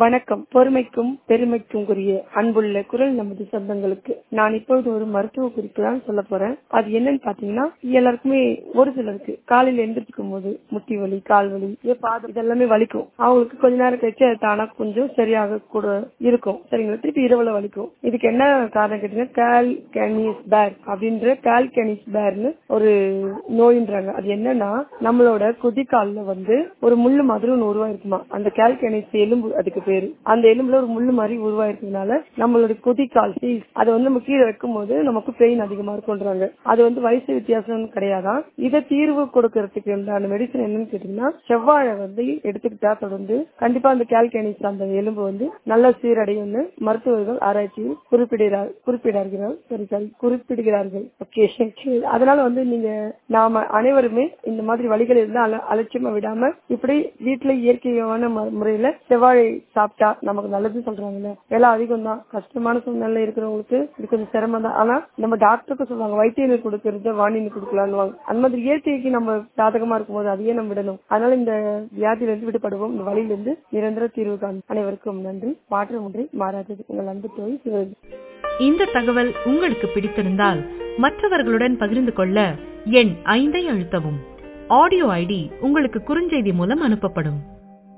வணக்கம் பொறுமைக்கும் பெருமைக்கும் உரிய அன்புள்ள குரல் நமது சொந்தங்களுக்கு நான் இப்பொழுது ஒரு மருத்துவ குறிப்பு தான் சொல்ல போறேன் அது என்னன்னு பாத்தீங்கன்னா எல்லாருக்குமே ஒரு சிலருக்கு காலையில எழுந்திருக்கும் போது முட்டி வலி கால் வலி இதே பாதம் இதெல்லாமே வலிக்கும் அவங்களுக்கு கொஞ்ச நேரம் கழிச்சு அது தானா கொஞ்சம் சரியாக கூட இருக்கும் சரிங்களா திருப்பி இரவுல வலிக்கும் இதுக்கு என்ன காரணம் கேட்டீங்கன்னா கால் கேனிஸ் பேர் அப்படின்ற கால் கேனிஸ் பேர்னு ஒரு நோயின்றாங்க அது என்னன்னா நம்மளோட குதிக்கால்ல வந்து ஒரு முள்ளு மாதிரி ஒன்று உருவாயிருக்குமா அந்த கால் கேனிஸ் எலும்பு அதுக்கு பேரு அந்த எலும்புல ஒரு முள்ளு மாதிரி உருவாயிருக்கிறதுனால நம்மளோட குதிக்கால் அதை வந்து நம்ம கீழே வைக்கும் போது நமக்கு பெயின் அதிகமா இருக்கும்ன்றாங்க அது வந்து வயசு வித்தியாசம் கிடையாதான் இதை தீர்வு கொடுக்கறதுக்கு உண்டான மெடிசன் என்னன்னு கேட்டீங்கன்னா செவ்வாழை வந்து எடுத்துக்கிட்டா தொடர்ந்து கண்டிப்பா அந்த கால்கேனிஸ் அந்த எலும்பு வந்து நல்ல சீரடையும்னு மருத்துவர்கள் ஆராய்ச்சியில் குறிப்பிடுகிறார் குறிப்பிடார்கள் சரி சரி குறிப்பிடுகிறார்கள் ஓகே அதனால வந்து நீங்க நாம அனைவருமே இந்த மாதிரி வழிகள் இருந்தா அல- அலட்சியமா விடாம இப்படி வீட்டுல இயற்கையான மு- முறையில செவ்வாழை சாப்பிட்டா நமக்கு நல்லது சொல்றாங்கல்ல விலை அதிகம் தான் கஷ்டமான சூழ்நிலை இருக்கிறவங்களுக்கு இது கொஞ்சம் சிரமம் தான் ஆனா நம்ம டாக்டருக்கு சொல்லுவாங்க வைத்தியர்கள் கொடுக்கறத வாணின்னு கொடுக்கலான்னு அந்த மாதிரி இயற்கைக்கு நம்ம சாதகமா இருக்கும்போது அதையே நம்ம விடணும் அதனால இந்த வியாதியிலிருந்து விடுபடுவோம் இந்த வழியிலிருந்து நிரந்தர தீர்வு காணும் அனைவருக்கும் நன்றி மாற்றமின்றி மாறாதது உங்கள் அன்பு தோய் சிவகங்கை இந்த தகவல் உங்களுக்கு பிடித்திருந்தால் மற்றவர்களுடன் பகிர்ந்து கொள்ள எண் ஐந்தை அழுத்தவும் ஆடியோ ஐடி உங்களுக்கு குறுஞ்செய்தி மூலம் அனுப்பப்படும்